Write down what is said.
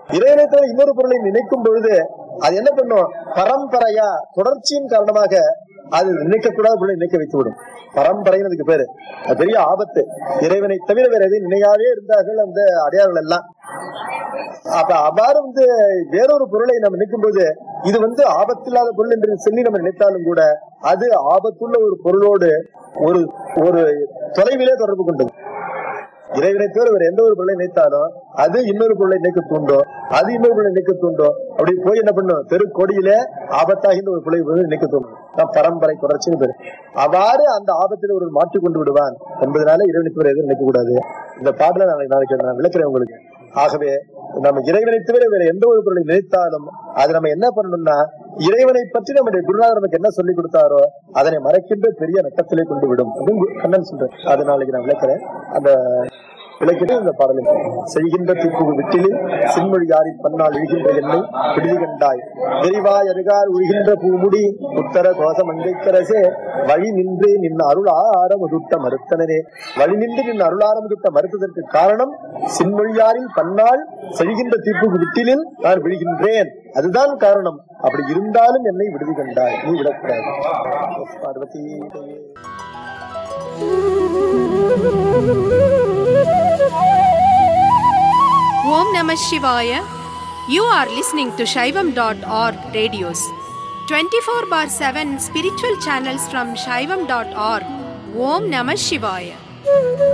இறைவனை தவிர இன்னொரு பொருளை நினைக்கும் பொழுது அது என்ன பண்ணும் பரம்பரையா தொடர்ச்சியின் காரணமாக அது நினைக்கக்கூடாத பொருளை நினைக்க வைத்து விடும் பரம்பரைன்னு அதுக்கு பேரு அது பெரிய ஆபத்து இறைவனை தவிர வேற எதையும் நினையாதே இருந்தார்கள் அந்த அடையாளர்கள் எல்லாம் அப்ப அவ்வாறு வந்து வேறொரு பொருளை நம்ம நினைக்கும் போது இது வந்து ஆபத்தில்லாத பொருள் என்று சொல்லி நம்ம நினைத்தாலும் கூட அது ஆபத்துள்ள ஒரு பொருளோடு ஒரு ஒரு தொலைவிலே தொடர்பு கொண்டது இறைவனை தவிர வேற எந்த ஒரு பொருளை நினைத்தாலும் அது இன்னொரு பொருளை நினைக்க தூண்டும் அது இன்னொரு பொருளை நினைக்க தூண்டும் அப்படி போய் என்ன பண்ணும் தெரு கொடியில ஆபத்தாகின்ற ஒரு பொருளை வந்து நினைக்க தூண்டும் அதான் பரம்பரை தொடர்ச்சின்னு பேரு அவ்வாறு அந்த ஆபத்தில் ஒரு மாற்றிக் கொண்டு விடுவான் என்பதனால இறைவனை தவிர எதுவும் நினைக்க கூடாது இந்த பாடல நாளைக்கு நாளைக்கு நான் விளக்குறேன் உங்களுக்கு ஆகவே நம்ம இறைவனை தவிர வேற எந்த ஒரு பொருளை நினைத்தாலும் அது நம்ம என்ன பண்ணணும்னா இறைவனை பற்றி நம்முடைய குருநாதர் நமக்கு என்ன சொல்லி கொடுத்தாரோ அதனை மறைக்கின்ற பெரிய நட்டத்திலே கொண்டு விடும் அப்படின்னு கு- கண்ணன் சொல்றேன் அது நாளைக்கு நான் விளக்குறேன் அந்த விளக்கிட்டு இந்த பாடலை செய்கின்ற தீப்புகு விட்டிலில் சின்மொழி யாரின் பன்னால் இழுகின்ற எண்ணெய் விடுதி கண்டாய் விரிவாய் அருகார் உழுகின்ற பூமுடி உத்தர கோச மங்கைக்கரசே வழி நின்று நின் அருள் ஆரமுதுட்ட மறுத்தனரே வழி நின்று நின் அருளாரமுதுட்ட மறுத்ததற்கு காரணம் சின்மொழியாரின் பன்னால் செழிகின்ற தீப்புகு விட்டிலில் நான் விழுகின்றேன் அதுதான் காரணம் அப்படி இருந்தாலும் என்னை விடுதி கண்டாய் நீ விடக்கூடாது Parvati Om Namah Shivaya. You are listening to Shaivam.org radios. 24 bar 7 spiritual channels from Shaivam.org. Om Namah Shivaya.